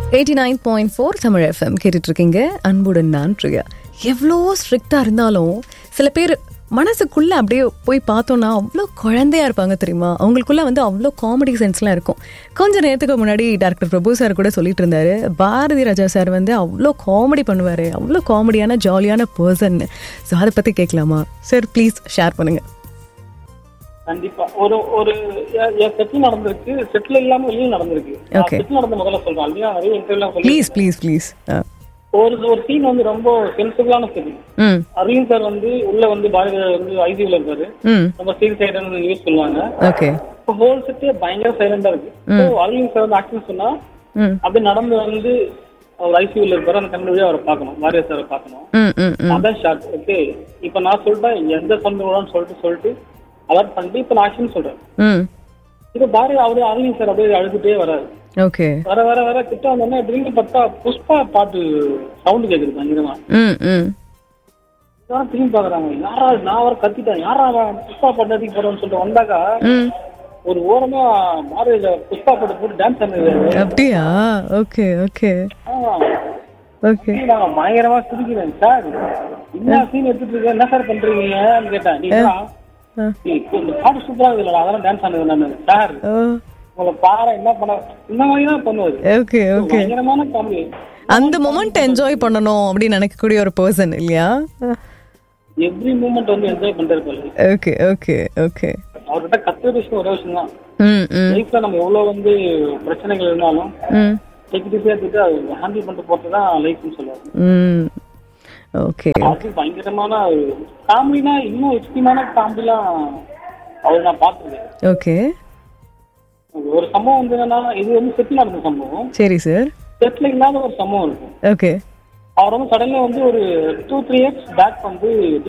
Eighty nine point four Tamil FM கேட்டுட்டு இருக்கீங்க அன்புடன் நான் பிரியா எவ்வளோ ஸ்ட்ரிக்டாக இருந்தாலும் சில பேர் மனசுக்குள்ளே அப்படியே போய் பார்த்தோன்னா அவ்வளோ குழந்தையா இருப்பாங்க தெரியுமா அவங்களுக்குள்ள வந்து அவ்வளோ காமெடி சென்ஸ்லாம் இருக்கும் கொஞ்ச நேரத்துக்கு முன்னாடி டாக்டர் பிரபு சார் கூட சொல்லிட்டு இருந்தாரு பாரதி ராஜா சார் வந்து அவ்வளோ காமெடி பண்ணுவார் அவ்வளோ காமெடியான ஜாலியான பர்சன் ஸோ அதை பற்றி கேட்கலாமா சார் ப்ளீஸ் ஷேர் பண்ணுங்க கண்டிப்பா ஒரு ஒரு எ- என் செட்டில் நடந்திருக்கு செட்டில் இல்லாம வெளியும் நடந்திருக்கு Okay. செட்டில் நடந்த முதல்ல சொல்றேன் இல்லையா நிறைய இன்டர்வியூலாம் சொல்லி ப்ளீஸ் ப்ளீஸ் ப்ளீஸ் ஒரு ஒரு சீன் வந்து ரொம்ப சென்சிபிளான சீன் ம் அரவிந்த் சார் வந்து உள்ள வந்து பாரதி வந்து ஐசியூல இருக்காரு ம் ரொம்ப சீரியஸ் ஆயிட்டு நியூஸ் சொல்லுவாங்க ஓகே இப்போ ஹோல் செட்டே பயங்கர சைலண்டா இருக்கு ஸோ அரவிந்த் சார் வந்து ஆக்டிங் சொன்னா ம் அப்படியே நடந்து வந்து அவர் ஐசியூல இருப்பாரு அந்த கண்ணு வழியா அவரை பார்க்கணும் பாரதிய சாரை பார்க்கணும் ம் ம் ம் அதான் ஷார்ட் ஓகே இப்போ நான் சொல்லிட்டேன் எந்த சந்தோஷம் சொல்லிட்டு சொல்லிட்டு அலர்ட் பண்ணிட்டு இப்போ நான் ஆக்ஷன் சொல்றேன் ம் இப்போ பாரதி அவரு அரவிந்த் சார் அப்படியே அழுதுட்டே வராரு ஓகே வர வர வர கிட்ட வந்தோடனே திடீர்னு பார்த்தா புஷ்பா பாட்டு சவுண்ட் கேக்குது பயங்கரமா ம் ம் எல்லாரும் திரும்பி பாக்குறாங்க யாரா இது? நான் வர கத்திட்டேன் யாரா அவன் புஷ்பா பாட்டு நதிக்கு போறோம்னு சொல்லிட்டு வந்தாக்கா ம் ஒரு ஓரமா மாரேஜ புஷ்பா பாட்டு போட்டு டான்ஸ் ஆடுறது அப்படியா ஓகே ஓகே ஓகே நான் பயங்கரமா சிரிக்கிறேன் சார் என்ன சீன் எடுத்துட்டு இருக்கேன் என்ன சார் பண்றீங்கன்னு கேட்டேன் நீ என்னடா? ஆ. ஏய், இந்த பாட்டு சூப்பரா இருக்குல்ல அதெல்லாம் டான்ஸ் ஆனது நான் சார் ஓ உங்களை பாரு என்ன பண்ண இந்த மாதிரி தான் பண்ணுவாரு ஓகே ஓகே பயங்கரமான காமெடி அந்த மொமெண்ட் என்ஜாய் பண்ணணும் அப்படின்னு நினைக்கக்கூடிய ஒரு பர்சன் இல்லையா எவ்ரி மூமெண்ட் வந்து என்ஜாய் பண்றாரு பாரு ஓகே ஓகே ஓகே அவர்கிட்ட கத்துற விஷயம் ஒரே விஷயம் தான் ம் ம் லைஃப்ல நம்ம எவ்வளவு வந்து பிரச்சனைகள் இருந்தாலும் ம் டெக் ஈஸியா எடுத்துட்டு அதை ஹேண்டில் பண்ணிட்டு போறது தான் லைஃப்னு சொல்லுவாரு ம் ஓகே அது பயங்கரமான காமெடினா இன்னும் எக்ஸ்ட்ரீமான காமெடிலாம் அவர் நான் பார்த்துருக்கேன் ஓகே ஒரு சம்பவம் வந்து என்னன்னா இது வந்து செட்டில் நடந்த சம்பவம் சரி சார் செட்டில் இல்லாத ஒரு சம்பவம் இருக்கும் ஓகே அவர் வந்து சடன்ல வந்து ஒரு டூ த்ரீ இயர்ஸ் பேக் வந்து